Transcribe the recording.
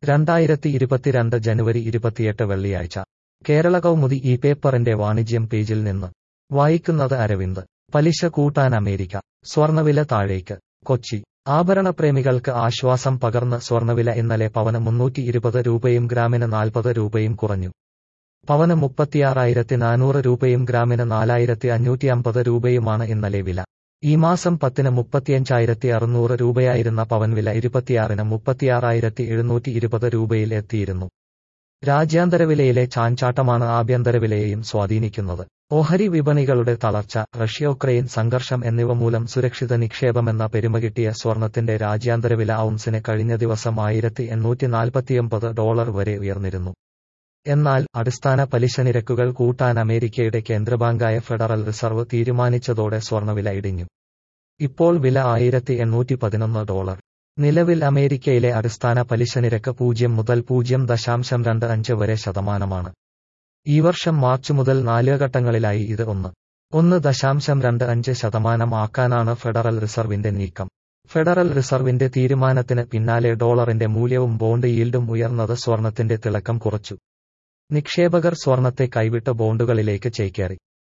രണ്ടായിരത്തി ഇരുപത്തിരണ്ട് ജനുവരി ഇരുപത്തിയെട്ട് വെള്ളിയാഴ്ച കേരള കൗമുദി ഈ പേപ്പറിന്റെ വാണിജ്യം പേജിൽ നിന്ന് വായിക്കുന്നത് അരവിന്ദ് പലിശ കൂട്ടാൻ അമേരിക്ക സ്വർണവില താഴേക്ക് കൊച്ചി ആഭരണപ്രേമികൾക്ക് ആശ്വാസം പകർന്ന് സ്വർണവില ഇന്നലെ പവന് മുന്നൂറ്റി ഇരുപത് രൂപയും ഗ്രാമിന് നാൽപ്പത് രൂപയും കുറഞ്ഞു പവന് മുപ്പത്തിയാറായിരത്തി നാനൂറ് രൂപയും ഗ്രാമിന് നാലായിരത്തി അഞ്ഞൂറ്റി അമ്പത് രൂപയുമാണ് ഇന്നലെ വില ഈ മാസം പത്തിന് മുപ്പത്തിയഞ്ചായിരത്തി അറുന്നൂറ് രൂപയായിരുന്ന പവൻ വില ഇരുപത്തിയാറിന് മുപ്പത്തിയാറായിരത്തി എഴുന്നൂറ്റി ഇരുപത് രൂപയിൽ എത്തിയിരുന്നു രാജ്യാന്തര വിലയിലെ ചാഞ്ചാട്ടമാണ് ആഭ്യന്തര വിലയെയും സ്വാധീനിക്കുന്നത് ഓഹരി വിപണികളുടെ തളർച്ച റഷ്യ ഉക്രൈൻ സംഘർഷം എന്നിവ മൂലം സുരക്ഷിത നിക്ഷേപമെന്ന പെരുമകിട്ടിയ സ്വർണത്തിന്റെ രാജ്യാന്തര വില ഔൺസിന് കഴിഞ്ഞ ദിവസം ആയിരത്തി എണ്ണൂറ്റി നാൽപ്പത്തിയൊമ്പത് ഡോളർ വരെ ഉയർന്നിരുന്നു എന്നാൽ അടിസ്ഥാന പലിശ നിരക്കുകൾ കൂട്ടാൻ അമേരിക്കയുടെ കേന്ദ്രബാങ്കായ ഫെഡറൽ റിസർവ് തീരുമാനിച്ചതോടെ സ്വർണവില ഇടിഞ്ഞു ഇപ്പോൾ വില ആയിരത്തി എണ്ണൂറ്റി പതിനൊന്ന് ഡോളർ നിലവിൽ അമേരിക്കയിലെ അടിസ്ഥാന പലിശ നിരക്ക് പൂജ്യം മുതൽ പൂജ്യം ദശാംശം രണ്ട് അഞ്ച് വരെ ശതമാനമാണ് ഈ വർഷം മാർച്ച് മുതൽ നാല് ഘട്ടങ്ങളിലായി ഇത് ഒന്ന് ഒന്ന് ദശാംശം രണ്ട് അഞ്ച് ശതമാനം ആക്കാനാണ് ഫെഡറൽ റിസർവിന്റെ നീക്കം ഫെഡറൽ റിസർവിന്റെ തീരുമാനത്തിന് പിന്നാലെ ഡോളറിന്റെ മൂല്യവും ബോണ്ട് ഈൽഡും ഉയർന്നത് സ്വർണത്തിന്റെ തിളക്കം കുറച്ചു നിക്ഷേപകർ സ്വർണത്തെ കൈവിട്ട് ബോണ്ടുകളിലേക്ക് ചേക്കേറി